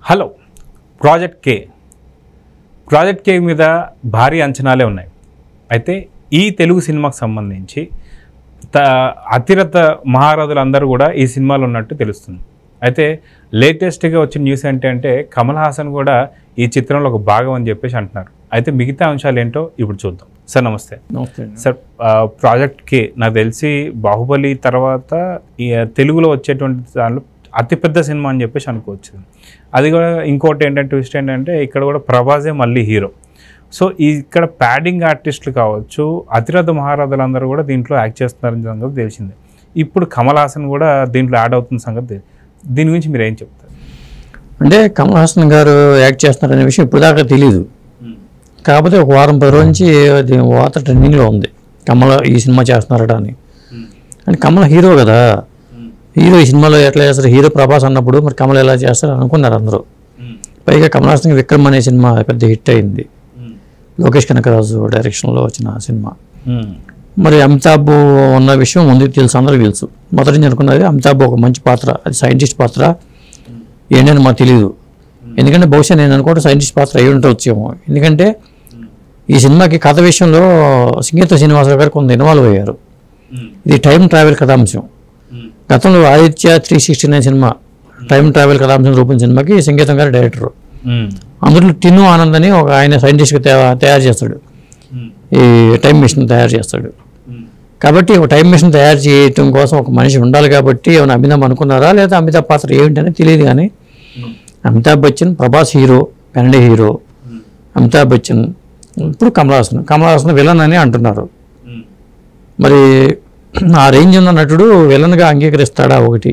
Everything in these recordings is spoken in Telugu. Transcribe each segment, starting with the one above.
Hello project K project K మీద భారీ అంచనాలే ఉన్నాయి అయితే ఈ తెలుగు సినిమాకు సంబంధించి త అతిరథ మహారాజులందరూ కూడా ఈ సినిమాలో ఉన్నట్టు తెలుస్తుంది అయితే లేటెస్ట్గా వచ్చిన న్యూస్ ఏంటంటే కమల్ హాసన్ కూడా ఈ చిత్రంలో ఒక భాగం అని చెప్పేసి అంటున్నారు అయితే మిగతా అంశాలు ఏంటో ఇప్పుడు చూద్దాం సార్ నమస్తే నమస్తే సార్ ఆ, ప్రాజెక్ట్ కే నాకు తెలిసి బాహుబలి తర్వాత ఈ తెలుగులో వచ్చేటువంటి దానిలో అతిపెద్ద సినిమా అని చెప్పేసి అనుకోవచ్చు అది కూడా ఇంకోటి ఏంటంటే ట్విస్ట్ ఏంటంటే ఇక్కడ కూడా ప్రభాసే మళ్ళీ హీరో సో ఈ ఇక్కడ ప్యాడింగ్ ఆర్టిస్టులు కావచ్చు అతిరథ మహారాజులందరూ కూడా దీంట్లో యాక్ట్ చేస్తున్నారని సంగతి తెలిసిందే ఇప్పుడు కమల్ హాసన్ కూడా దీంట్లో యాడ్ అవుతున్న సంగతి తెలి- దీని గురించి మీరు ఏం చెప్తారు అంటే కమల్ హాసన్ గారు యాక్ట్ చేస్తున్నారనే విషయం ఇప్పుడు దాకా తెలియదు కాకపోతే ఒక వారం పది రోజు నుంచి అది వాత ట్రెండింగ్లో ఉంది కమల్ ఈ సినిమా చేస్తున్నారట అని అంటే కమల్ హీరో కదా హీరో ఈ సినిమాలో ఎట్లా చేస్తారు హీరో ప్రభాస్ అన్నప్పుడు మరి కమల్ ఎలా చేస్తారు అనుకున్నారు అందరూ పైగా కమల్ హాసన్ విక్రమ్ అనే సినిమా పెద్ద హిట్ అయింది లోకేష్ కనకరాజు డైరెక్షన్లో వచ్చిన సినిమా మరి అమితాబ్ ఉన్న విషయం ముందుకు తెలుసు అందరికీ తెలుసు మొదటి నుంచి అనుకున్నది అమితాబ్ ఒక మంచి పాత్ర అది సైంటిస్ట్ పాత్ర ఏంటని మాకు తెలియదు ఎందుకంటే బహుశా నేను అనుకోవడం సైంటిస్ట్ పాత్ర అయి ఉండవచ్చేమో ఎందుకంటే ఈ సినిమాకి కథ విషయంలో సంగీత శ్రీనివాసరావు గారు కొంత ఇన్వాల్వ్ అయ్యారు ఇది టైం ట్రావెల్ కథాంశం గతంలో ఆదిత్య త్రీ సిక్స్టీ నైన్ సినిమా టైం ట్రావెల్ కథాంశం రూపొందిన సినిమాకి సంగీతం గారు డైరెక్టర్ అందులో టిన్ను ఆనంద్ అని ఒక ఆయన సైంటిస్ట్గా తయారు చేస్తాడు ఈ టైం మిషన్ తయారు చేస్తాడు కాబట్టి ఒక టైం మిషన్ తయారు చేయటం కోసం ఒక మనిషి ఉండాలి కాబట్టి ఏమైనా అమితాబ్ అనుకున్నారా లేదా అమితాబ్ పాత్ర ఏమిటని తెలియదు కానీ అమితాబ్ బచ్చన్ ప్రభాస్ హీరో పెనడే హీరో అమితాబ్ బచ్చన్ ఇప్పుడు కమల్ హాసన్ కమల్ హాసన్ విలన్ అని అంటున్నారు మరి ఆ రేంజ్ ఉన్న నటుడు విలన్గా అంగీకరిస్తాడా ఒకటి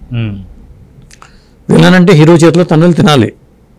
విలన్ అంటే హీరో చేతిలో తన్నులు తినాలి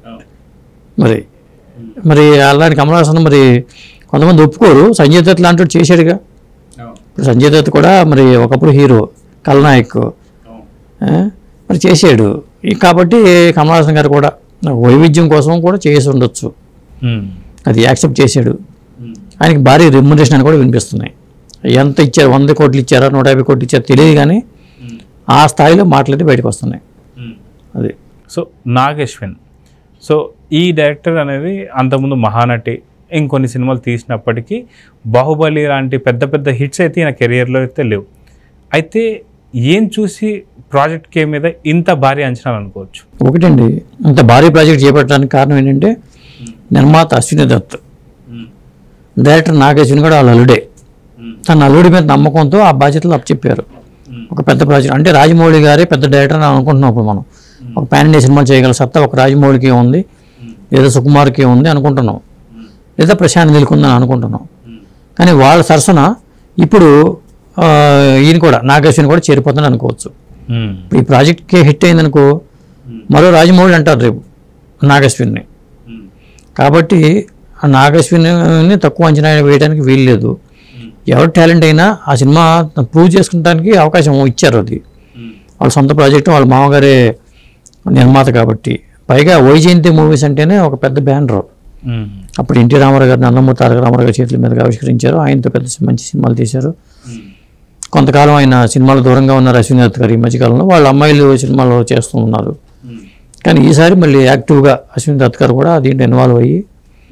మరి మరి అలాంటి కమల్ హాసన్ మరి కొంతమంది ఒప్పుకోరు సంజయ్ దత్ లాంటి వాడు చేశాడుగా ఇప్పుడు సంజయ్ దత్ కూడా మరి ఒకప్పుడు హీరో కల్నాయక్ ఆ, మరి చేశాడు ఈ కాబట్టి కమల్ హాసన్ గారు కూడా వైవిధ్యం కోసం కూడా చేసి ఉండొచ్చు అది యాక్సెప్ట్ చేశాడు ఆయనకి భారీ రెమ్యునరేషన్ అని కూడా వినిపిస్తున్నాయి ఎంత ఇచ్చారు వంద కోట్లు ఇచ్చారా నూట యాభై కోట్లు ఇచ్చారా తెలియదు కానీ ఆ స్థాయిలో మాట్లాడి బయటకు వస్తున్నాయి అది సో నాగేశ్వన్ సో ఈ డైరెక్టర్ అనేది అంతకుముందు మహానటి ఇంకొన్ని సినిమాలు తీసినప్పటికీ బాహుబలి లాంటి పెద్ద పెద్ద హిట్స్ అయితే ఈయన కెరియర్లో అయితే లేవు అయితే ఏం చూసి ప్రాజెక్ట్ కే మీద ఇంత భారీ అంచనాలు అనుకోవచ్చు ఒకటండి ఇంత భారీ ప్రాజెక్ట్ చేపట్టడానికి కారణం ఏంటంటే నిర్మాత అశ్విని దత్ డైరెక్టర్ నాగేశ్వని కూడా వాళ్ళ అల్లుడే తన అల్లుడి మీద నమ్మకంతో ఆ బాధ్యతలు అప్పచెప్పారు ఒక పెద్ద ప్రాజెక్ట్ అంటే రాజమౌళి గారే పెద్ద డైరెక్టర్ అని అనుకుంటున్నాం ఇప్పుడు మనం ఒక ప్యాన్ ఇండియా సినిమా చేయగల సత్తా ఒక రాజమౌళికి ఉంది లేదా సుకుమార్కి ఉంది అనుకుంటున్నాం లేదా ప్రశాంత్ నిలుకుందని అనుకుంటున్నాం కానీ వాళ్ళ సరసన ఇప్పుడు ఆ, ఈయన కూడా నాగేశ్వని కూడా చేరిపోతుందని అనుకోవచ్చు ఇప్పుడు ఈ ప్రాజెక్ట్కి హిట్ అయిందనుకో మరో రాజమౌళి అంటారు రేపు నాగశ్విని కాబట్టి ఆ నాగశ్విని తక్కువ అంచనా వేయడానికి వీలు లేదు ఎవరి టాలెంట్ అయినా ఆ సినిమా ప్రూవ్ చేసుకుంటానికి అవకాశం ఇచ్చారు అది వాళ్ళ సొంత ప్రాజెక్టు వాళ్ళ మామగారే నిర్మాత కాబట్టి పైగా వైజయంతి మూవీస్ అంటేనే ఒక పెద్ద బ్యానర్ అప్పుడు ఎన్టీ రామారావు గారు నందమూరి తారక రామారావు గారి చేతుల మీదుగా ఆవిష్కరించారు ఆయనతో పెద్ద మంచి సినిమాలు తీశారు కొంతకాలం ఆయన సినిమాలు దూరంగా ఉన్నారు అశ్విని దత్ గారు ఈ మధ్యకాలంలో వాళ్ళ అమ్మాయిలు సినిమాలు చేస్తూ ఉన్నారు కానీ ఈసారి మళ్ళీ యాక్టివ్గా అశ్విని దత్ గారు కూడా దీంట్లో ఇన్వాల్వ్ అయ్యి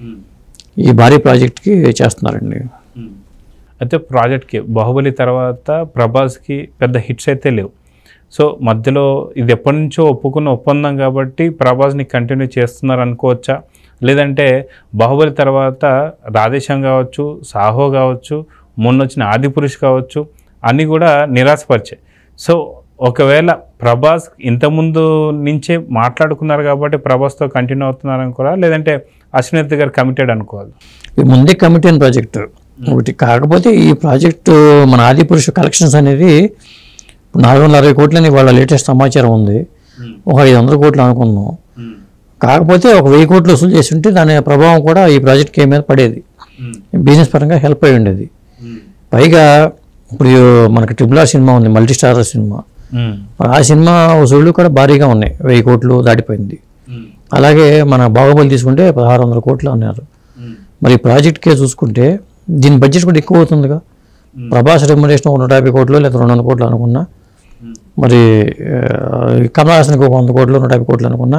ఈ భారీ ప్రాజెక్ట్కి చేస్తున్నారండి అయితే ప్రాజెక్ట్కి బాహుబలి తర్వాత ప్రభాస్కి పెద్ద హిట్స్ అయితే లేవు సో మధ్యలో ఇది ఎప్పటి నుంచో ఒప్పుకున్న ఒప్పందం కాబట్టి ప్రభాస్ని కంటిన్యూ చేస్తున్నారు అనుకోవచ్చా లేదంటే బాహుబలి తర్వాత రాధేశ్యామ్ కావచ్చు సాహో కావచ్చు మొన్న వచ్చిన ఆదిపురుష్ కావచ్చు అన్నీ కూడా నిరాశపరిచాయి సో ఒకవేళ ప్రభాస్ ఇంతకుముందు నుంచే మాట్లాడుకున్నారు కాబట్టి ప్రభాస్తో కంటిన్యూ అవుతున్నారు అనుకోరా లేదంటే అశ్వినీత్ గారు కమిటెడ్ అనుకోవాలి ఇది ముందే కమిటీ అయిన ప్రాజెక్టు ఒకటి కాకపోతే ఈ ప్రాజెక్టు మన ఆదిపురుష కలెక్షన్స్ అనేది నాలుగు వందల అరవై కోట్లని వాళ్ళ లేటెస్ట్ సమాచారం ఉంది ఒక ఐదు వందల కోట్లు అనుకుందాం కాకపోతే ఒక వెయ్యి కోట్లు వసూలు చేసి ఉంటే దాని ప్రభావం కూడా ఈ ప్రాజెక్ట్కి మీద పడేది బిజినెస్ పరంగా హెల్ప్ అయి ఉండేది పైగా ఇప్పుడు మనకి ట్రిపుల్ ఆర్ సినిమా ఉంది మల్టీ స్టార్ సినిమా మరి ఆ సినిమా వసూళ్ళు కూడా భారీగా ఉన్నాయి వెయ్యి కోట్లు దాటిపోయింది అలాగే మన బాహుబలి తీసుకుంటే పదహారు వందల కోట్లు అన్నారు మరి ఈ ప్రాజెక్ట్కే చూసుకుంటే దీని బడ్జెట్ కూడా ఎక్కువ అవుతుందిగా ప్రభాస్ రెమ్యునరేషన్ ఒక నూట యాభై కోట్లు లేదా రెండు వందల కోట్లు అనుకున్నా మరి ఆ, కమల్ హాసన్కి ఒక వంద కోట్లు నూట యాభై కోట్లు అనుకున్నా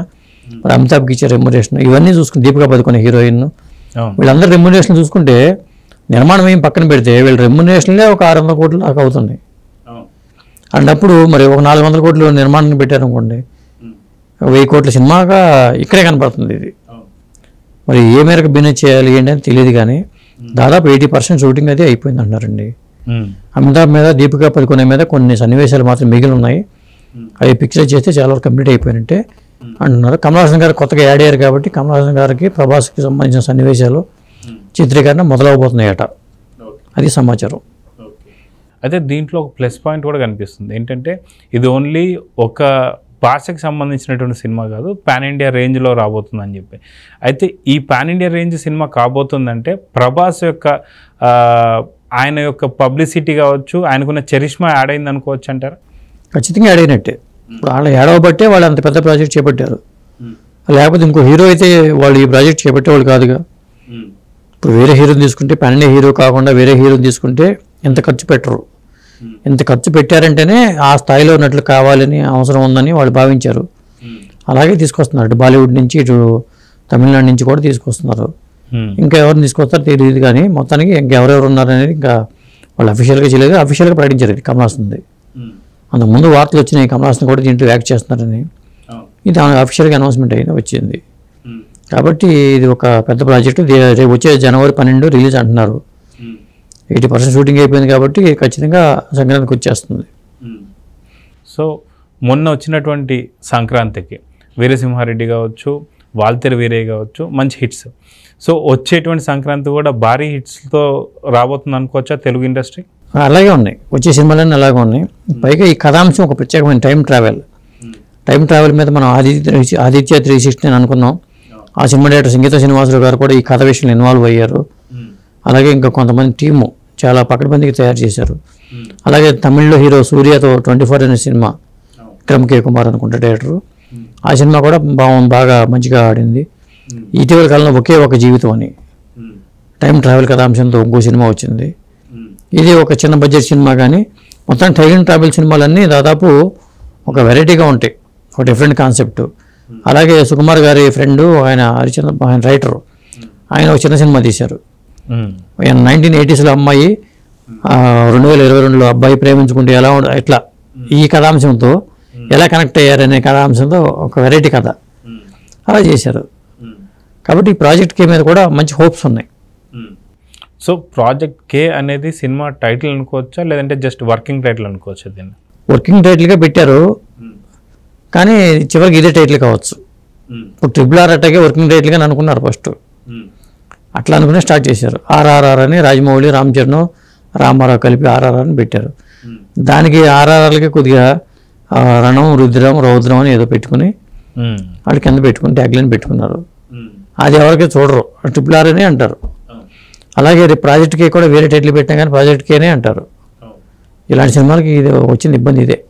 మరి అమితాబ్కి ఇచ్చే రెమ్యునరేషన్ ఇవన్నీ చూసుకుని దీపికా పదుకునే హీరోయిన్ అవును వీళ్ళందరూ రెమ్యునరేషన్ చూసుకుంటే నిర్మాణం ఏం పక్కన పెడితే వీళ్ళ రెమ్యునరేషన్లే ఒక ఆరు వందల కోట్లు దాకా అవుతుంది అవును అన్నప్పుడు మరి ఒక నాలుగు వందల కోట్లు నిర్మాణానికి పెట్టారనుకోండి ఒక వెయ్యి కోట్ల సినిమాగా ఇక్కడే కనపడుతుంది ఇది అవును మరి ఏ మేరకు బిజినెస్ చేయాలి ఏంటి అని తెలియదు కానీ దాదాపు ఎయిటీ పర్సెంట్ షూటింగ్ అయితే అయిపోయింది అంటారండి అమితాబ్ మీద దీపికా పదుకునే మీద కొన్ని సన్నివేశాలు మాత్రం మిగిలి ఉన్నాయి అవి పిక్చర్ చేస్తే చాలా వరకు కంప్లీట్ అయిపోయినట్టే అంటున్నారు కమల్ హాసన్ గారు కొత్తగా యాడ్ అయ్యారు కాబట్టి కమల్ హాసన్ గారికి ప్రభాస్కి సంబంధించిన సన్నివేశాలు చిత్రీకరణ మొదలవబోతున్నాయట అది సమాచారం అయితే దీంట్లో ఒక ప్లస్ పాయింట్ కూడా కనిపిస్తుంది ఏంటంటే ఇది ఓన్లీ ఒక భాషకి సంబంధించినటువంటి సినిమా కాదు పాన్ ఇండియా రేంజ్లో రాబోతుంది అని చెప్పి అయితే ఈ పాన్ ఇండియా రేంజ్ సినిమా కాబోతుందంటే ప్రభాస్ యొక్క ఆ, ఆయన యొక్క పబ్లిసిటీ కావచ్చు ఆయనకున్న చరిష్మా యాడ్ అయింది అనుకోవచ్చు అంటారా ఖచ్చితంగా యాడ్ అయినట్టే ఇప్పుడు వాళ్ళు ఏడవబట్టే వాళ్ళు అంత పెద్ద ప్రాజెక్ట్ చేపట్టారు లేకపోతే ఇంకో హీరో అయితే వాళ్ళు ఈ ప్రాజెక్ట్ చేపట్టేవాళ్ళు కాదుగా ఇప్పుడు వేరే హీరోని తీసుకుంటే పన్నెండే హీరో కాకుండా వేరే హీరోని తీసుకుంటే ఎంత ఖర్చు పెట్టరు ఎంత ఖర్చు పెట్టారంటేనే ఆ స్థాయిలో ఉన్నట్లు కావాలని అవసరం ఉందని వాళ్ళు భావించారు అలాగే తీసుకొస్తున్నారు ఇటు బాలీవుడ్ నుంచి ఇటు తమిళనాడు నుంచి కూడా తీసుకొస్తున్నారు Hmm. ఇంకా ఎవరిని తీసుకొస్తారో తెలియదు కానీ మొత్తానికి ఇంకెవరెవరు ఉన్నారనేది ఇంకా వాళ్ళు అఫీషియల్గా చేయలేదు అఫీషియల్గా ప్రకటించారు ఇది కమల్ హాసన్ది అంతకుముందు వార్తలు వచ్చినాయి కమల్ హాసన్ కూడా దీంట్లో యాక్ట్ చేస్తున్నారని ఇది అఫీషియల్గా అనౌన్స్మెంట్ అయింది వచ్చింది కాబట్టి ఇది ఒక పెద్ద ప్రాజెక్టు దే- రేపు వచ్చే జనవరి పన్నెండు రిలీజ్ అంటున్నారు ఎయిటీ పర్సెంట్ షూటింగ్ అయిపోయింది కాబట్టి ఖచ్చితంగా సంక్రాంతికి వచ్చేస్తుంది సో మొన్న వచ్చినటువంటి సంక్రాంతికి వీరసింహారెడ్డి కావచ్చు వాల్తెర వీరయ్య కావచ్చు మంచి హిట్స్ సో వచ్చేటువంటి సంక్రాంతి కూడా భారీ హిట్స్తో రాబోతుంది అనుకోవచ్చా తెలుగు ఇండస్ట్రీ అలాగే ఉన్నాయి వచ్చే సినిమాలన్నీ అలాగే ఉన్నాయి పైగా ఈ కథాంశం ఒక ప్రత్యేకమైన టైం ట్రావెల్ టైం ట్రావెల్ మీద మనం ఆదిత్య ఆదిత్య త్రీ సిక్స్టీ అని అనుకున్నాం ఆ సినిమా డైరెక్టర్ సంగీత శ్రీనివాసరావు గారు కూడా ఈ కథ విషయంలో ఇన్వాల్వ్ అయ్యారు అలాగే ఇంకా కొంతమంది టీము చాలా పకడ్బందీకి తయారు చేశారు అలాగే తమిళ్లో హీరో సూర్యతో ట్వంటీ ఫోర్ అనే సినిమా విక్రమ్ కే కుమార్ అనుకుంటా డైరెక్టర్ ఆ సినిమా కూడా బాగుంది బాగా మంచిగా ఆడింది ఇటీవల కాలంలో ఒకే ఒక జీవితం అని టైం ట్రావెల్ కథాంశంతో ఇంకో సినిమా వచ్చింది ఇది ఒక చిన్న బడ్జెట్ సినిమా కానీ మొత్తం టైం ట్రావెల్ సినిమాలన్నీ దాదాపు ఒక వెరైటీగా ఉంటాయి ఒక డిఫరెంట్ కాన్సెప్ట్ అలాగే సుకుమార్ గారి ఫ్రెండ్ ఆయన హరిచంద్ర ఆయన రైటర్ ఆయన ఒక చిన్న సినిమా తీశారు ఆయన నైన్టీన్ ఎయిటీస్లో అమ్మాయి ఆ, రెండు వేల ఇరవై రెండులో అబ్బాయి ప్రేమించుకుంటే ఎలా ఉండ ఇట్లా ఈ కథాంశంతో ఎలా కనెక్ట్ అయ్యారనే కథాంశంతో ఒక వెరైటీ కథ అలా చేశారు కాబట్టి ఈ ప్రాజెక్ట్ కే మీద కూడా మంచి హోప్స్ ఉన్నాయి సో ప్రాజెక్ట్ కే అనేది సినిమా టైటిల్ అనుకోవచ్చా లేదంటే జస్ట్ వర్కింగ్ టైటిల్ అనుకోవచ్చా దీన్ని వర్కింగ్ టైటిల్గా పెట్టారు కానీ చివరికి ఇదే టైటిల్ కావచ్చు ఇప్పుడు ట్రిపుల్ ఆర్ అట్టాగే వర్కింగ్ టైటిల్గా అనుకున్నారు ఫస్ట్ అట్లా అనుకునే స్టార్ట్ చేశారు ఆర్ఆర్ఆర్ అని రాజమౌళి రామ్ చరణ్ రామారావు కలిపి ఆర్ఆర్ఆర్ అని పెట్టారు దానికి ఆర్ఆర్ఆర్లకి కొద్దిగా ఆ, రణం రుద్రం రౌద్రం అని ఏదో పెట్టుకుని మ్మ్. వాళ్ళు కింద పెట్టుకుని ట్యాగ్లైన్ పెట్టుకున్నారు అది ఎవరికి చూడరు ట్రిపుల్ ఆర్ అనే అంటారు అలాగే రేపు ప్రాజెక్ట్ కే కూడా వేరే టైటిల్ పెట్టినా కానీ ప్రాజెక్ట్ కేనే అంటారు ఇలాంటి సినిమాలకి ఇది వచ్చింది ఇబ్బంది ఇదే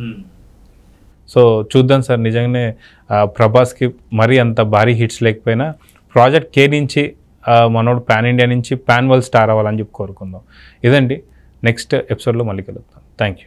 సో చూద్దాం సార్ నిజంగానే ఆ, ప్రభాస్కి మరీ అంత భారీ హిట్స్ లేకపోయినా ప్రాజెక్ట్ కే నుంచి ఆ, మనోడు పాన్ ఇండియా నుంచి పాన్ వరల్డ్ స్టార్ అవ్వాలని చెప్పి కోరుకుందాం ఇదండి నెక్స్ట్ ఎపిసోడ్లో మళ్ళీ కలుద్దాం థ్యాంక్ యూ